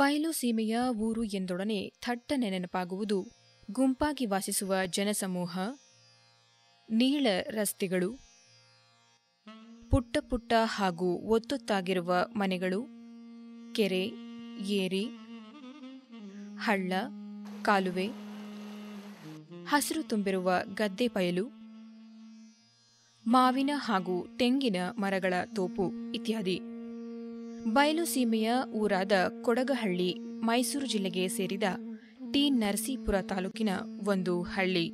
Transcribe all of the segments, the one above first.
ಬಯಲು ಸೀಮೆಯ ಊರು ಎಂದೊಡನೆ ಥಟ್ಟನೆ ನೆನಪಾಗುವುದು ಗುಂಪಾಗಿ ವಾಸಿಸುವ ಜನಸಮೂಹ ನೀಳ ರಸ್ತೆಗಳು ಪುಟ್ಟ ಪುಟ್ಟ ಹಾಗೂ ಒತ್ತೊತ್ತಾಗಿರುವ ಮನೆಗಳು ಕೆರೆ ಏರಿ ಹಳ್ಳ ಕಾಲುವೆ ಹಸಿರು ತುಂಬಿರುವ ಗದ್ದೆ ಬಯಲು ಮಾವಿನ ಹಾಗೂ ತೆಂಗಿನ ಮರಗಳ ತೋಪು ಇತ್ಯಾದಿ ಬಯಲು ಸೀಮೆಯ ಊರಾದ ಕೊಡಗಹಳ್ಳಿ ಮೈಸೂರು ಜಿಲ್ಲೆಗೆ ಸೇರಿದ ಟಿ ನರಸೀಪುರ ತಾಲೂಕಿನ ಒಂದು ಹಳ್ಳಿ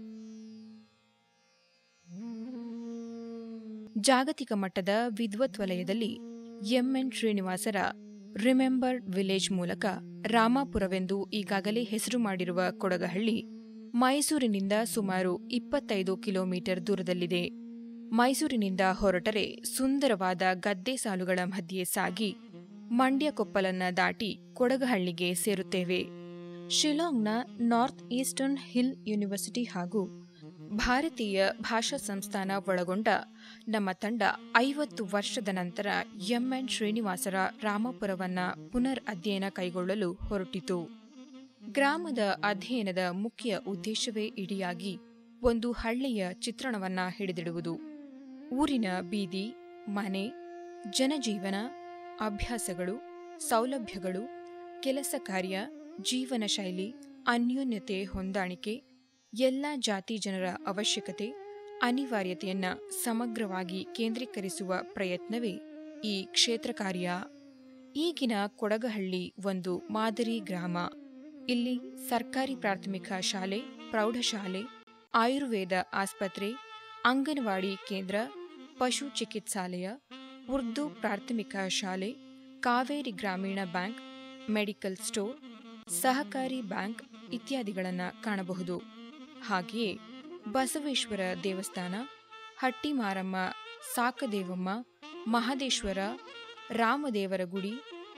ಜಾಗತಿಕ ಮಟ್ಟದ ವಿದ್ವತ್ ವಲಯದಲ್ಲಿ ಎಂಎನ್ ಶ್ರೀನಿವಾಸರ ರಿಮೆಂಬರ್ಡ್ ವಿಲೇಜ್ ಮೂಲಕ ರಾಮಾಪುರವೆಂದು ಈಗಾಗಲೇ ಹೆಸರು ಮಾಡಿರುವ ಕೊಡಗಹಳ್ಳಿ ಮೈಸೂರಿನಿಂದ ಸುಮಾರು ಇಪ್ಪತ್ತೈದು ಕಿಲೋಮೀಟರ್ ದೂರದಲ್ಲಿದೆ ಮೈಸೂರಿನಿಂದ ಹೊರಟರೆ ಸುಂದರವಾದ ಗದ್ದೆ ಸಾಲುಗಳ ಮಧ್ಯೆ ಸಾಗಿ ಮಂಡ್ಯ ಕೊಪ್ಪಲನ್ನ ದಾಟಿ ಕೊಡಗಹಳ್ಳಿಗೆ ಸೇರುತ್ತೇವೆ ಶಿಲಾಂಗ್ನ ನಾರ್ತ್ ಈಸ್ಟರ್ನ್ ಹಿಲ್ ಯೂನಿವರ್ಸಿಟಿ ಹಾಗೂ ಭಾರತೀಯ ಭಾಷಾ ಸಂಸ್ಥಾನ ಒಳಗೊಂಡ ನಮ್ಮ ತಂಡ ಐವತ್ತು ವರ್ಷದ ನಂತರ ಎಂಎನ್ ಶ್ರೀನಿವಾಸರ ರಾಮಪುರವನ್ನ ಪುನರ್ ಅಧ್ಯಯನ ಕೈಗೊಳ್ಳಲು ಹೊರಟಿತು ಗ್ರಾಮದ ಅಧ್ಯಯನದ ಮುಖ್ಯ ಉದ್ದೇಶವೇ ಇಡಿಯಾಗಿ ಒಂದು ಹಳ್ಳಿಯ ಚಿತ್ರಣವನ್ನ ಹಿಡಿದಿಡುವುದು ಊರಿನ ಬೀದಿ ಮನೆ ಜನಜೀವನ ಅಭ್ಯಾಸಗಳು ಸೌಲಭ್ಯಗಳು ಕೆಲಸ ಕಾರ್ಯ ಜೀವನ ಶೈಲಿ ಅನ್ಯೋನ್ಯತೆ ಹೊಂದಾಣಿಕೆ ಎಲ್ಲ ಜಾತಿ ಜನರ ಅವಶ್ಯಕತೆ ಅನಿವಾರ್ಯತೆಯನ್ನ ಸಮಗ್ರವಾಗಿ ಕೇಂದ್ರೀಕರಿಸುವ ಪ್ರಯತ್ನವೇ ಈ ಕ್ಷೇತ್ರ ಕಾರ್ಯ ಈಗಿನ ಕೊಡಗಹಳ್ಳಿ ಒಂದು ಮಾದರಿ ಗ್ರಾಮ ಇಲ್ಲಿ ಸರ್ಕಾರಿ ಪ್ರಾಥಮಿಕ ಶಾಲೆ ಪ್ರೌಢಶಾಲೆ ಆಯುರ್ವೇದ ಆಸ್ಪತ್ರೆ ಅಂಗನವಾಡಿ ಕೇಂದ್ರ ಪಶು ಚಿಕಿತ್ಸಾಲಯ ಉರ್ದು ಪ್ರಾಥಮಿಕ ಶಾಲೆ Kaveri Grameena bank medical store ಸಹಕಾರಿ ಬ್ಯಾಂಕ್ ಇತ್ಯಾದಿಗಳನ್ನು ಕಾಣಬಹುದು ಹಾಗೆಯೇ ಬಸವೇಶ್ವರ ದೇವಸ್ಥಾನ ಹಟ್ಟಿಮಾರಮ್ಮ ಸಾಕದೇವಮ್ಮ ಮಹದೇಶ್ವರ ರಾಮದೇವರ ಗುಡಿ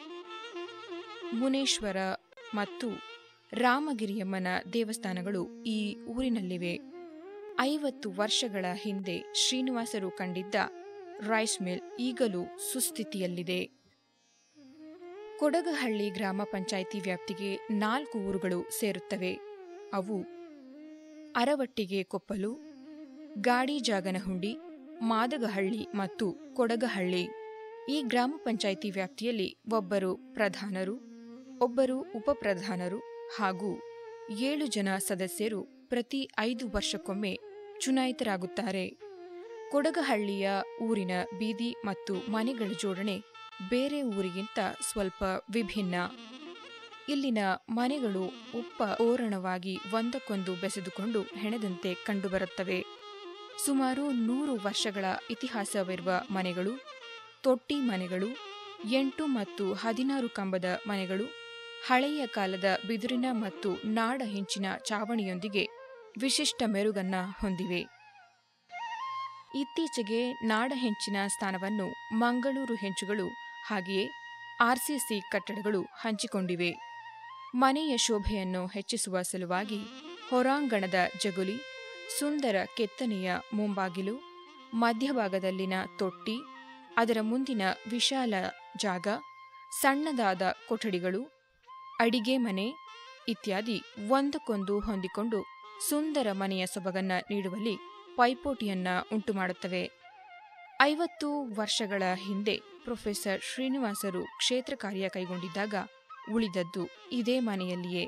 ಮುನೇಶ್ವರ ಮತ್ತು ರಾಮಗಿರಿಯಮ್ಮನ ದೇವಸ್ಥಾನಗಳು ಈ ಊರಿನಲ್ಲಿವೆ ಐವತ್ತು ವರ್ಷಗಳ ಹಿಂದೆ ಶ್ರೀನಿವಾಸರು ಕಂಡಿದ್ದ ರೈಸ್ ಮಿಲ್ ಈಗಲೂ ಸುಸ್ಥಿತಿಯಲ್ಲಿದೆ ಕೊಡಗಹಳ್ಳಿ ಗ್ರಾಮ ಪಂಚಾಯಿತಿ ವ್ಯಾಪ್ತಿಗೆ ನಾಲ್ಕು ಊರುಗಳು ಸೇರುತ್ತವೆ ಅವು ಅರವಟ್ಟಿಗೆ ಕೊಪ್ಪಲು ಗಾಡಿಜಾಗನಹುಂಡಿ ಮಾದಗಹಳ್ಳಿ ಮತ್ತು ಕೊಡಗಹಳ್ಳಿ ಈ ಗ್ರಾಮ ಪಂಚಾಯಿತಿ ವ್ಯಾಪ್ತಿಯಲ್ಲಿ ಒಬ್ಬರು ಪ್ರಧಾನರು ಒಬ್ಬರು ಉಪಪ್ರಧಾನರು ಹಾಗೂ ಏಳು ಜನ ಸದಸ್ಯರು ಪ್ರತಿ ಐದು ವರ್ಷಕ್ಕೊಮ್ಮೆ ಚುನಾಯಿತರಾಗುತ್ತಾರೆ ಕೊಡಗಹಳ್ಳಿಯ ಊರಿನ ಬೀದಿ ಮತ್ತು ಮನೆಗಳ ಜೋಡಣೆ ಬೇರೆ ಊರಿಗಿಂತ ಸ್ವಲ್ಪ ವಿಭಿನ್ನ ಇಲ್ಲಿನ ಮನೆಗಳು ಉಪ್ಪ ಓರಣವಾಗಿ ಒಂದಕ್ಕೊಂದು ಬೆಸೆದುಕೊಂಡು ಹೆಣೆದಂತೆ ಕಂಡುಬರುತ್ತವೆ ಸುಮಾರು ನೂರು ವರ್ಷಗಳ ಇತಿಹಾಸವಿರುವ ಮನೆಗಳು ತೊಟ್ಟಿ ಮನೆಗಳು ಎಂಟು ಮತ್ತು ಹದಿನಾರು ಕಂಬದ ಮನೆಗಳು ಹಳೆಯ ಕಾಲದ ಬಿದಿರಿನ ಮತ್ತು ನಾಡ ಹೆಂಚಿನ ಚಾವಣಿಯೊಂದಿಗೆ ವಿಶಿಷ್ಟ ಮೆರುಗನ್ನ ಹೊಂದಿವೆ ಇತ್ತೀಚೆಗೆ ನಾಡ ಹೆಂಚಿನ ಸ್ಥಾನವನ್ನು ಮಂಗಳೂರು ಹೆಂಚುಗಳು ಹಾಗೆಯೇ ಆರ್ಸಿಸಿ ಕಟ್ಟಡಗಳು ಹಂಚಿಕೊಂಡಿವೆ ಮನೆಯ ಶೋಭೆಯನ್ನು ಹೆಚ್ಚಿಸುವ ಸಲುವಾಗಿ ಹೊರಾಂಗಣದ ಜಗುಲಿ ಸುಂದರ ಕೆತ್ತನೆಯ ಮುಂಬಾಗಿಲು ಮಧ್ಯಭಾಗದಲ್ಲಿನ ತೊಟ್ಟಿ ಅದರ ಮುಂದಿನ ವಿಶಾಲ ಜಾಗ ಸಣ್ಣದಾದ ಕೊಠಡಿಗಳು ಅಡಿಗೆ ಮನೆ ಇತ್ಯಾದಿ ಒಂದಕ್ಕೊಂದು ಹೊಂದಿಕೊಂಡು ಸುಂದರ ಮನೆಯ ಸೊಬಗನ್ನ ನೀಡುವಲ್ಲಿ ಪೈಪೋಟಿಯನ್ನ ಉಂಟುಮಾಡುತ್ತವೆ ಐವತ್ತು ವರ್ಷಗಳ ಹಿಂದೆ ಪ್ರೊಫೆಸರ್ ಶ್ರೀನಿವಾಸರು ಕ್ಷೇತ್ರ ಕಾರ್ಯ ಕೈಗೊಂಡಿದ್ದಾಗ ಉಳಿದದ್ದು ಇದೇ ಮನೆಯಲ್ಲಿಯೇ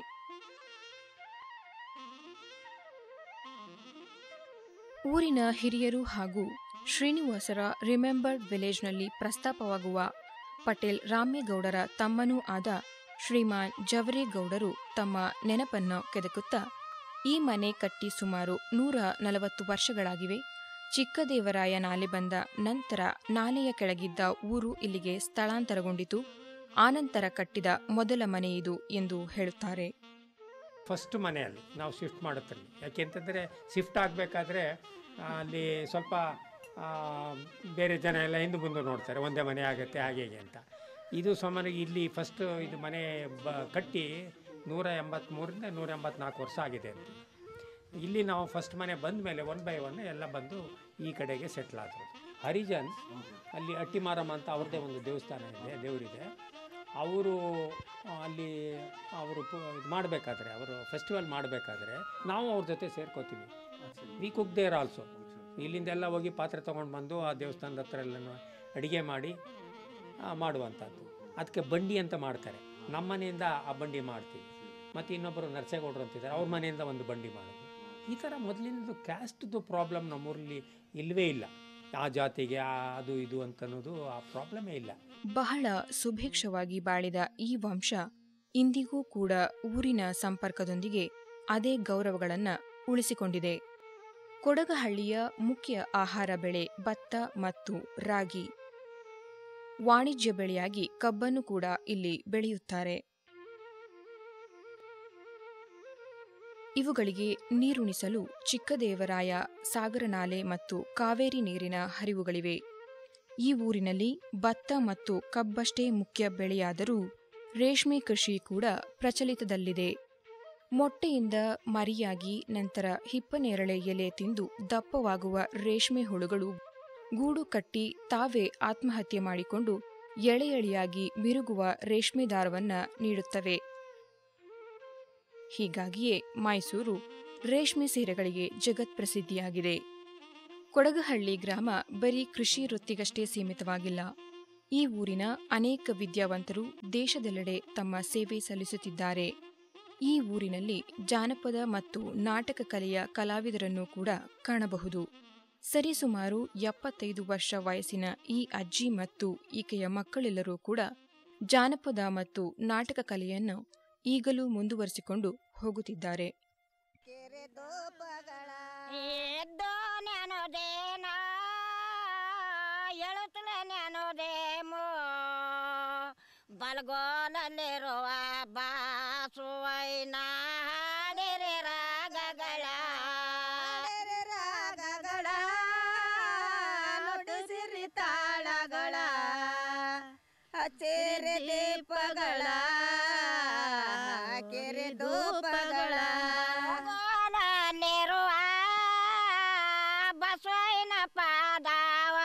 ಊರಿನ ಹಿರಿಯರು ಹಾಗೂ ಶ್ರೀನಿವಾಸರ ರಿಮೆಂಬರ್ಡ್ ವಿಲೇಜ್ನಲ್ಲಿ ಪ್ರಸ್ತಾಪವಾಗುವ ಪಟೇಲ್ ರಾಮೇಗೌಡರ ತಮ್ಮನೂ ಆದ ಶ್ರೀಮಾನ್ ಜವರೇಗೌಡರು ತಮ್ಮ ನೆನಪನ್ನು ಕೆದಕುತ್ತಾ ಈ ಮನೆ ಕಟ್ಟಿ ಸುಮಾರು ನೂರ ನಲವತ್ತು ವರ್ಷಗಳಾಗಿವೆ ಚಿಕ್ಕದೇವರಾಯ ನಾಲೆ ಬಂದ ನಂತರ ನಾಲೆಯ ಕೆಳಗಿದ್ದ ಊರು ಇಲ್ಲಿಗೆ ಸ್ಥಳಾಂತರಗೊಂಡಿತು ಆನಂತರ ಕಟ್ಟಿದ ಮೊದಲ ಮನೆ ಇದು ಎಂದು ಹೇಳುತ್ತಾರೆ ಫಸ್ಟ್ ಮನೆಯಲ್ಲಿ ನಾವು ಶಿಫ್ಟ್ ಮಾಡುತ್ತಲ್ಲಿ ಯಾಕೆಂತಂದರೆ ಶಿಫ್ಟ್ ಆಗಬೇಕಾದ್ರೆ ಅಲ್ಲಿ ಸ್ವಲ್ಪ ಆ, ಬೇರೆ ಜನ ಎಲ್ಲ ಹಿಂದೆ ಮುಂದೆ ನೋಡ್ತಾರೆ ಒಂದೇ ಮನೆ ಆಗುತ್ತೆ ಹಾಗೆ ಹೀಗೆ ಅಂತ ಇದು ಸುಮಾರು ಇಲ್ಲಿ ಫಸ್ಟ್ ಇದು ಮನೆ ಬ ಕಟ್ಟಿ ನೂರ ಎಂಬತ್ತ್ಮೂರಿಂದ ನೂರ ಎಂಬತ್ನಾಲ್ಕು ವರ್ಷ ಆಗಿದೆ ಅಂತ ಇಲ್ಲಿ ನಾವು ಫಸ್ಟ್ ಮನೆ ಬಂದ ಮೇಲೆ ಒನ್ ಬೈ ಒನ್ ಎಲ್ಲ ಬಂದು ಈ ಕಡೆಗೆ ಸೆಟ್ಲ್ ಆದರು ಹರಿಜನ್ ಅಲ್ಲಿ ಅಟ್ಟಿಮಾರಮ್ಮ ಅಂತ ಅವ್ರದ್ದೇ ಒಂದು ದೇವಸ್ಥಾನ ಇದೆ ದೇವರಿದೆ ಅವರು ಅಲ್ಲಿ ಅವರು ಇದು ಮಾಡಬೇಕಾದ್ರೆ ಅವರು ಫೆಸ್ಟಿವಲ್ ಮಾಡಬೇಕಾದ್ರೆ ನಾವು ಅವ್ರ ಜೊತೆ ಸೇರ್ಕೋತೀವಿ ವಿ ಕುಕ್ ದೇರ್ ಆಲ್ಸೋ ಇಲ್ಲಿಂದೆಲ್ಲ ಹೋಗಿ ಪಾತ್ರೆ ತೊಗೊಂಡು ಬಂದು ಆ ದೇವಸ್ಥಾನದ ಹತ್ರ ಎಲ್ಲ ಅಡುಗೆ ಮಾಡಿ ಆ, ಮಾಡುವಂಥದ್ದು ಅದಕ್ಕೆ ಬಂಡಿ ಅಂತ ಮಾಡ್ತಾರೆ ನಮ್ಮ ಮನೆಯಿಂದ ಆ ಬಂಡಿ ಮಾಡ್ತೀವಿ ಮತ್ತು ಇನ್ನೊಬ್ಬರು ನರಸೇಗೌಡರು ಅಂತಿದ್ದಾರೆ ಅವ್ರ ಮನೆಯಿಂದ ಒಂದು ಬಂಡಿ ಮಾಡೋದು ಈ ಥರ ಮೊದಲಿನದು ಕ್ಯಾಸ್ಟ್ದು ಪ್ರಾಬ್ಲಮ್ ನಮ್ಮೂರಲ್ಲಿ ಇಲ್ಲವೇ ಇಲ್ಲ ಆ ಜಾತಿಗೆ ಆ ಅದು ಇದು ಅಂತನ್ನೋದು ಆ ಪ್ರಾಬ್ಲಮೇ ಇಲ್ಲ ಬಹಳ ಸುಭಿಕ್ಷವಾಗಿ ಬಾಳಿದ ಈ ವಂಶ ಇಂದಿಗೂ ಕೂಡ ಊರಿನ ಸಂಪರ್ಕದೊಂದಿಗೆ ಅದೇ ಗೌರವಗಳನ್ನ ಉಳಿಸಿಕೊಂಡಿದೆ ಕೊಡಗಹಳ್ಳಿಯ ಮುಖ್ಯ ಆಹಾರ ಬೆಳೆ ಭತ್ತ ಮತ್ತು ರಾಗಿ ವಾಣಿಜ್ಯ ಬೆಳೆಯಾಗಿ ಕಬ್ಬನ್ನು ಕೂಡ ಇಲ್ಲಿ ಬೆಳೆಯುತ್ತಾರೆ ಇವುಗಳಿಗೆ ನೀರುಣಿಸಲು ಚಿಕ್ಕದೇವರಾಯ ಸಾಗರನಾಲೆ ಮತ್ತು ಕಾವೇರಿ ನೀರಿನ ಹರಿವುಗಳಿವೆ ಈ ಊರಿನಲ್ಲಿ ಭತ್ತ ಮತ್ತು ಕಬ್ಬಷ್ಟೇ ಮುಖ್ಯ ಬೆಳೆಯಾದರೂ ರೇಷ್ಮೆ ಕೃಷಿ ಕೂಡ ಪ್ರಚಲಿತದಲ್ಲಿದೆ ಮೊಟ್ಟೆಯಿಂದ ಮರಿಯಾಗಿ ನಂತರ ಹಿಪ್ಪನೇರಳೆ ಎಲೆ ತಿಂದು ದಪ್ಪವಾಗುವ ರೇಷ್ಮೆ ಹುಳುಗಳು ಗೂಡು ಕಟ್ಟಿ ತಾವೇ ಆತ್ಮಹತ್ಯೆ ಮಾಡಿಕೊಂಡು ಎಳೆ ಎಳೆಯಾಗಿ ಮಿರುಗುವ ರೇಷ್ಮೆ ದಾರವನ್ನ ನೀಡುತ್ತವೆ ಹೀಗಾಗಿಯೇ ಮೈಸೂರು ರೇಷ್ಮೆ ಸೀರೆಗಳಿಗೆ ಜಗತ್ಪ್ರಸಿದ್ಧಿಯಾಗಿದೆ ಕೊಡಗಹಳ್ಳಿ ಗ್ರಾಮ ಬರೀ ಕೃಷಿ ವೃತ್ತಿಗಷ್ಟೇ ಸೀಮಿತವಾಗಿಲ್ಲ ಈ ಊರಿನ ಅನೇಕ ವಿದ್ಯಾವಂತರು ದೇಶದೆಲ್ಲೆಡೆ ತಮ್ಮ ಸೇವೆ ಸಲ್ಲಿಸುತ್ತಿದ್ದಾರೆ ಈ ಊರಿನಲ್ಲಿ ಜಾನಪದ ಮತ್ತು ನಾಟಕ ಕಲೆಯ ಕಲಾವಿದರನ್ನು ಕೂಡ ಕಾಣಬಹುದು ಸರಿಸುಮಾರು ಎಪ್ಪತ್ತೈದು ವರ್ಷ ವಯಸ್ಸಿನ ಈ ಅಜ್ಜಿ ಮತ್ತು ಈಕೆಯ ಮಕ್ಕಳೆಲ್ಲರೂ ಕೂಡ ಜಾನಪದ ಮತ್ತು ನಾಟಕ ಕಲೆಯನ್ನು ಈಗಲೂ ಮುಂದುವರಿಸಿಕೊಂಡು ಹೋಗುತ್ತಿದ್ದಾರೆ ಎದ್ದೋ ನೆನೋದೇನ ಎಳುತ್ತಲೇ ನೆನೋದೇಮೋ ಬಲಗೋಲಲ್ಲಿರುವ ಬಾಸುವೈನ ಹಾಡಿರೆ ರಾಗಗಳ ರಾಗಗಳ ನುಡಿಸಿರಿ ತಾಳಗಳ ಹಚ್ಚಿರಿ ದೀಪಗಳ ಕೆರೆ ಧೂಪಗಳ ಗೋಲಲ್ಲಿರುವ ಬಸವನ ಪಾದವ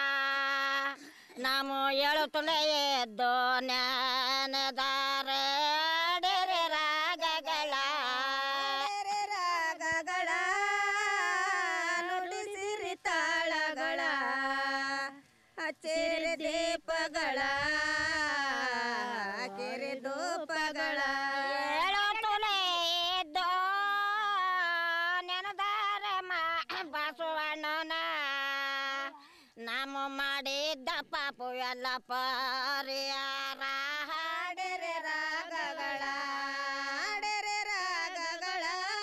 ನಮ್ಮ ಎಳುತ್ತಲೇ ಎದ್ದು ಜ್ಞಾನದಾರೆ ಅಡೆರೆ ರಾಗಗಳ ರಾಗಗಳ ನುಡಿಸಿರಿ ತಾಳಗಳ ಹಚ್ಚಿರಿ ದೀಪಗಳ ಕೆರೆ ಧೂಪಗಳ ಎಳುತ್ತಲೇ ಎದ್ದು ನೆನದಾರೆ ಮಾ ಬಸವಣ್ಣನ ನಮ್ಮ ಮಾಡಿದ್ದ ಪಾಪು ಎಲ್ಲ ಪರಿಹಾರ ಹಾಡೆರೆ ರಾಗಗಳ ಹಾಡೆರೆ ರಾಗಗಳ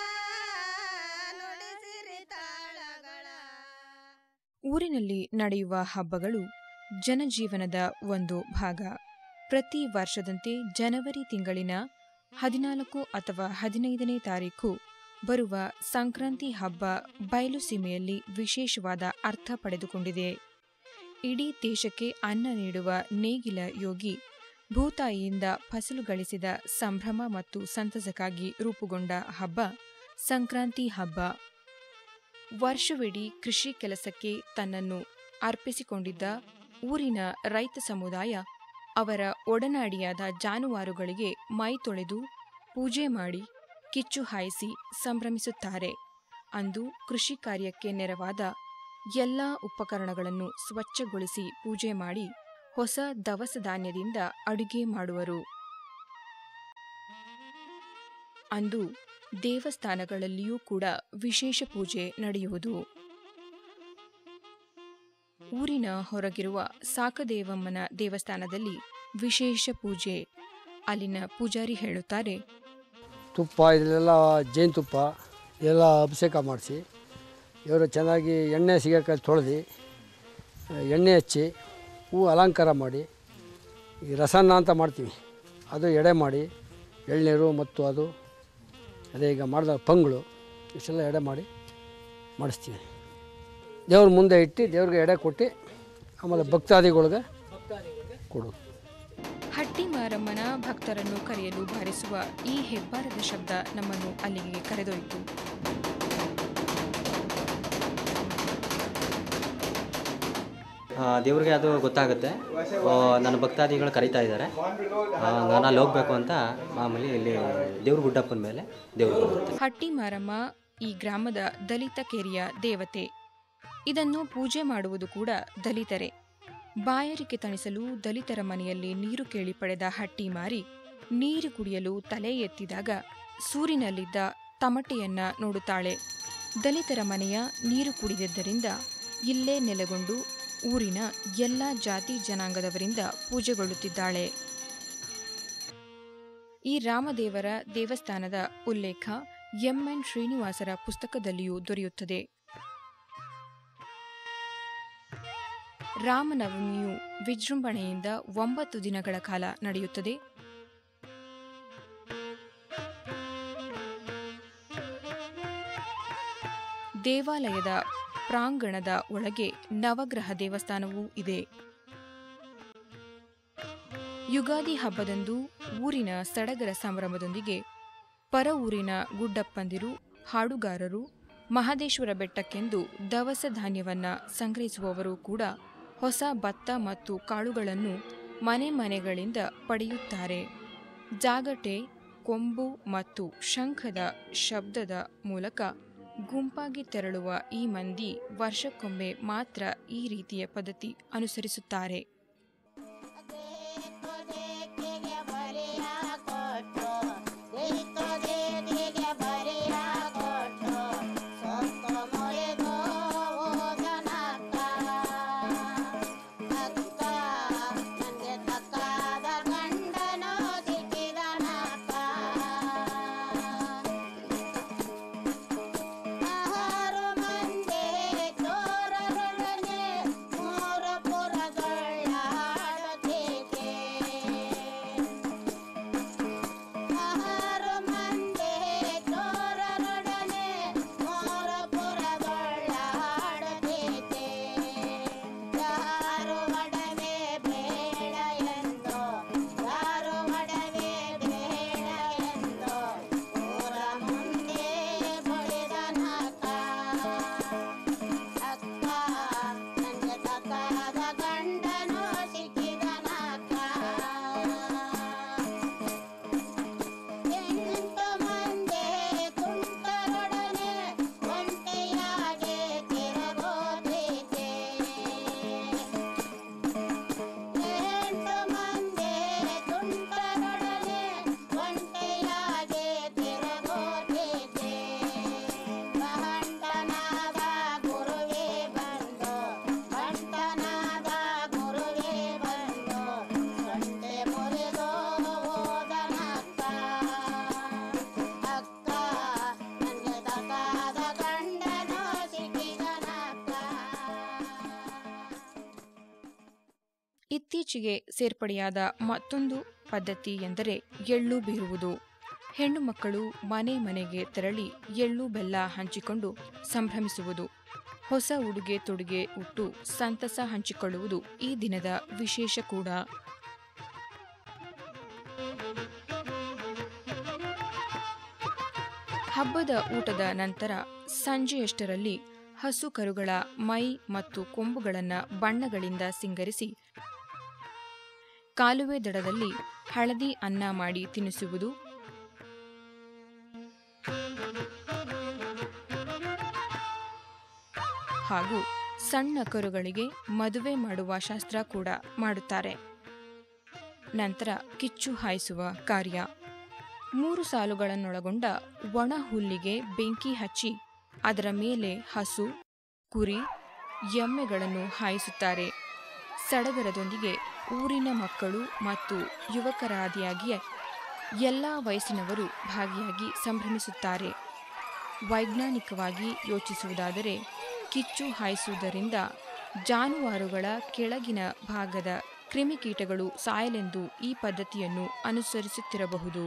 ನುಡಿಸಿರಿ ತಾಳಗಳ ಊರಿನಲ್ಲಿ ನಡೆಯುವ ಹಬ್ಬಗಳು ಜನಜೀವನದ ಒಂದು ಭಾಗ ಪ್ರತಿ ವರ್ಷದಂತೆ ಜನವರಿ ತಿಂಗಳಿನ ಹದಿನಾಲ್ಕು ಅಥವಾ ಹದಿನೈದನೇ ತಾರೀಕು ಬರುವ ಸಂಕ್ರಾಂತಿ ಹಬ್ಬ ಬಯಲು ಸೀಮೆಯಲ್ಲಿ ವಿಶೇಷವಾದ ಅರ್ಥ ಪಡೆದುಕೊಂಡಿದೆ ಇಡೀ ದೇಶಕ್ಕೆ ಅನ್ನ ನೀಡುವ ನೇಗಿಲ ಯೋಗಿ ಭೂತಾಯಿಯಿಂದ ಫಸಲು ಗಳಿಸಿದ ಸಂಭ್ರಮ ಮತ್ತು ಸಂತಸಕ್ಕಾಗಿ ರೂಪುಗೊಂಡ ಹಬ್ಬ ಸಂಕ್ರಾಂತಿ ಹಬ್ಬ ವರ್ಷವಿಡೀ ಕೃಷಿ ಕೆಲಸಕ್ಕೆ ತನ್ನನ್ನು ಅರ್ಪಿಸಿಕೊಂಡಿದ್ದ ಊರಿನ ರೈತ ಸಮುದಾಯ ಅವರ ಒಡನಾಡಿಯಾದ ಜಾನುವಾರುಗಳಿಗೆ ಮೈ ತೊಳೆದು ಪೂಜೆ ಮಾಡಿ ಕಿಚ್ಚು ಹಾಯಿಸಿ ಸಂಭ್ರಮಿಸುತ್ತಾರೆ ಅಂದು ಕೃಷಿ ಕಾರ್ಯಕ್ಕೆ ನೆರವಾದ ಎಲ್ಲ ಉಪಕರಣಗಳನ್ನು ಸ್ವಚ್ಛಗೊಳಿಸಿ ಪೂಜೆ ಮಾಡಿ ಹೊಸ ದವಸ ಧಾನ್ಯದಿಂದ ಅಡುಗೆ ಮಾಡುವರು ಅಂದು ದೇವಸ್ಥಾನಗಳಲ್ಲಿಯೂ ಕೂಡ ವಿಶೇಷ ಪೂಜೆ ನಡೆಯುವುದು ಊರಿನ ಹೊರಗಿರುವ ಸಾಕದೇವಮ್ಮನ ದೇವಸ್ಥಾನದಲ್ಲಿ ವಿಶೇಷ ಪೂಜೆ ಅಲ್ಲಿನ ಪೂಜಾರಿ ಹೇಳುತ್ತಾರೆ ತುಪ್ಪ ಇದೆಲ್ಲ ಜೇನುತುಪ್ಪ ಎಲ್ಲ ಅಭಿಷೇಕ ಮಾಡಿಸಿ ಇವರು ಚೆನ್ನಾಗಿ ಎಣ್ಣೆ ಸಿಗಕ್ಕೆ ತೊಳೆದು ಎಣ್ಣೆ ಹಚ್ಚಿ ಹೂ ಅಲಂಕಾರ ಮಾಡಿ ಈ ರಸನ್ನ ಅಂತ ಮಾಡ್ತೀವಿ ಅದು ಎಡೆ ಮಾಡಿ ಎಳ್ನೀರು ಮತ್ತು ಅದು ಅದೇ ಈಗ ಮಾಡಿದ ಪಂಗಳು ಇಷ್ಟೆಲ್ಲ ಎಡೆ ಮಾಡಿ ಮಾಡಿಸ್ತೀವಿ ದೇವ್ರ ಮುಂದೆ ಇಟ್ಟು ದೇವ್ರಿಗೆ ಎಡೆ ಕೊಟ್ಟು ಆಮೇಲೆ ಭಕ್ತಾದಿಗಳಿಗೆ ಕೊಡೋದು ಹಟ್ಟಿ ಮಾರಮ್ಮನ ಭಕ್ತರನ್ನು ಕರೆಯಲು ಬಾರಿಸುವ ಈ ಹೆಬ್ಬಾರದ ಶಬ್ದ ನಮ್ಮನ್ನು ಅಲ್ಲಿಗೆ ಕರೆದೊಯ್ತು ಆ, ದೇವ್ರಿಗೆ ಅದು ಗೊತ್ತಾಗುತ್ತೆ ಆ, ನನ್ನ ಭಕ್ತಾದಿಗಳು ಕರೀತಾ ಇದ್ದಾರೆ ಆ, ನಾನು ಅಲ್ಲಿ ಹೋಗ್ಬೇಕು ಅಂತ ಮಾಮೂಲಿ ಇಲ್ಲಿ ದೇವ್ರ ಗುಡ್ಡಪ್ಪನ ಮೇಲೆ ದೇವ್ರು ಬರುತ್ತೆ ಹಟ್ಟಿ ಮಾರಮ್ಮ ಈ ಗ್ರಾಮದ ದಲಿತ ಕೆರೆಯ ದೇವತೆ ಇದನ್ನು ಪೂಜೆ ಮಾಡುವುದು ಕೂಡ ದಲಿತರೇ ಬಾಯಾರಿಕೆ ತಣಿಸಲು ದಲಿತರ ಮನೆಯಲ್ಲಿ ನೀರು ಕೇಳಿ ಪಡೆದ ಹಟ್ಟಿ ಮಾರಿ ನೀರು ಕುಡಿಯಲು ತಲೆ ಎತ್ತಿದಾಗ ಸೂರಿನಲ್ಲಿದ್ದ ತಮಟೆಯನ್ನ ನೋಡುತ್ತಾಳೆ ದಲಿತರ ಮನೆಯ ನೀರು ಕುಡಿದಿದ್ದರಿಂದ ಇಲ್ಲೇ ನೆಲೆಗೊಂಡು ಊರಿನ ಎಲ್ಲ ಜಾತಿ ಜನಾಂಗದವರಿಂದ ಪೂಜೆಗೊಳ್ಳುತ್ತಿದ್ದಾಳೆ ಈ ರಾಮದೇವರ ದೇವಸ್ಥಾನದ ಉಲ್ಲೇಖ ಎಂಎನ್ ಶ್ರೀನಿವಾಸರ ಪುಸ್ತಕದಲ್ಲಿಯೂ ದೊರೆಯುತ್ತದೆ ರಾಮನವಮಿಯು ವಿಜೃಂಭಣೆಯಿಂದ ಒಂಬತ್ತು ದಿನಗಳ ಕಾಲ ನಡೆಯುತ್ತದೆ ದೇವಾಲಯದ ಪ್ರಾಂಗಣದ ಒಳಗೆ ನವಗ್ರಹ ದೇವಸ್ಥಾನವೂ ಇದೆ ಯುಗಾದಿ ಹಬ್ಬದಂದು ಊರಿನ ಸಡಗರ ಸಂಭ್ರಮದೊಂದಿಗೆ ಪರ ಊರಿನ ಗುಡ್ಡಪ್ಪಂದಿರು ಹಾಡುಗಾರರು ಮಹದೇಶ್ವರ ಬೆಟ್ಟಕ್ಕೆಂದು ದವಸ ಧಾನ್ಯವನ್ನ ಸಂಗ್ರಹಿಸುವವರು ಕೂಡ ಹೊಸ ಭತ್ತ ಮತ್ತು ಕಾಳುಗಳನ್ನು ಮನೆ ಮನೆಗಳಿಂದ ಪಡೆಯುತ್ತಾರೆ ಜಾಗಟೆ ಕೊಂಬು ಮತ್ತು ಶಂಖದ ಶಬ್ದದ ಮೂಲಕ ಗುಂಪಾಗಿ ತೆರಳುವ ಈ ಮಂದಿ ವರ್ಷಕ್ಕೊಮ್ಮೆ ಮಾತ್ರ ಈ ರೀತಿಯ ಪದ್ಧತಿ ಅನುಸರಿಸುತ್ತಾರೆ ಇತ್ತೀಚೆಗೆ ಸೇರ್ಪಡೆಯಾದ ಮತ್ತೊಂದು ಪದ್ಧತಿ ಎಂದರೆ ಎಳ್ಳು ಬೀರುವುದು ಹೆಣ್ಣು ಮಕ್ಕಳು ಮನೆ ಮನೆಗೆ ತೆರಳಿ ಎಳ್ಳು ಬೆಲ್ಲ ಹಂಚಿಕೊಂಡು ಸಂಭ್ರಮಿಸುವುದು ಹೊಸ ಉಡುಗೆ ತೊಡುಗೆ ಉಟ್ಟು ಸಂತಸ ಹಂಚಿಕೊಳ್ಳುವುದು ಈ ದಿನದ ವಿಶೇಷ ಕೂಡ ಹಬ್ಬದ ಊಟದ ನಂತರ ಸಂಜೆಯಷ್ಟರಲ್ಲಿ ಹಸು ಕರುಗಳ ಮೈ ಮತ್ತು ಕೊಂಬುಗಳನ್ನು ಬಣ್ಣಗಳಿಂದ ಸಿಂಗರಿಸಿ ಕಾಲುವೆ ದಡದಲ್ಲಿ ಹಳದಿ ಅನ್ನ ಮಾಡಿ ತಿನ್ನಿಸುವುದು ಹಾಗೂ ಸಣ್ಣ ಕರುಗಳಿಗೆ ಮದುವೆ ಮಾಡುವ ಶಾಸ್ತ್ರ ಕೂಡ ಮಾಡುತ್ತಾರೆ ನಂತರ ಕಿಚ್ಚು ಹಾಯಿಸುವ ಕಾರ್ಯ ಮೂರು ಸಾಲುಗಳನ್ನೊಳಗೊಂಡ ಒಣ ಹುಲ್ಲಿಗೆ ಬೆಂಕಿ ಹಚ್ಚಿ ಅದರ ಮೇಲೆ ಹಸು ಕುರಿ ಎಮ್ಮೆಗಳನ್ನು ಹಾಯಿಸುತ್ತಾರೆ ಸಡಗರದೊಂದಿಗೆ ಊರಿನ ಮಕ್ಕಳು ಮತ್ತು ಯುವಕರಾದಿಯಾಗಿ ಎಲ್ಲ ವಯಸ್ಸಿನವರು ಭಾಗಿಯಾಗಿ ಸಂಭ್ರಮಿಸುತ್ತಾರೆ ವೈಜ್ಞಾನಿಕವಾಗಿ ಯೋಚಿಸುವುದಾದರೆ ಕಿಚ್ಚು ಹಾಯಿಸುವುದರಿಂದ ಜಾನುವಾರುಗಳ ಕೆಳಗಿನ ಭಾಗದ ಕ್ರಿಮಿಕೀಟಗಳು ಸಾಯಲೆಂದು ಈ ಪದ್ಧತಿಯನ್ನು ಅನುಸರಿಸುತ್ತಿರಬಹುದು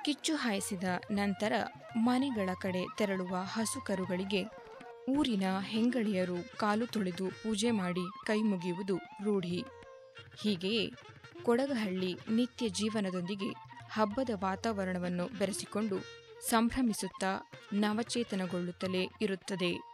ಕಿಚ್ಚು ಹಾಯಿಸಿದ ನಂತರ ಮನೆಗಳ ಕಡೆ ತೆರಳುವ ಹಸುಕರುಗಳಿಗೆ ಊರಿನ ಹೆಂಗಳಿಯರು ಕಾಲು ತೊಳೆದು ಪೂಜೆ ಮಾಡಿ ಕೈ ಮುಗಿಯುವುದು ರೂಢಿ ಹೀಗೆಯೇ ಕೊಡಗಹಳ್ಳಿ ನಿತ್ಯ ಜೀವನದೊಂದಿಗೆ ಹಬ್ಬದ ವಾತಾವರಣವನ್ನು ಬೆರೆಸಿಕೊಂಡು ಸಂಭ್ರಮಿಸುತ್ತಾ ನವಚೇತನಗೊಳ್ಳುತ್ತಲೇ ಇರುತ್ತದೆ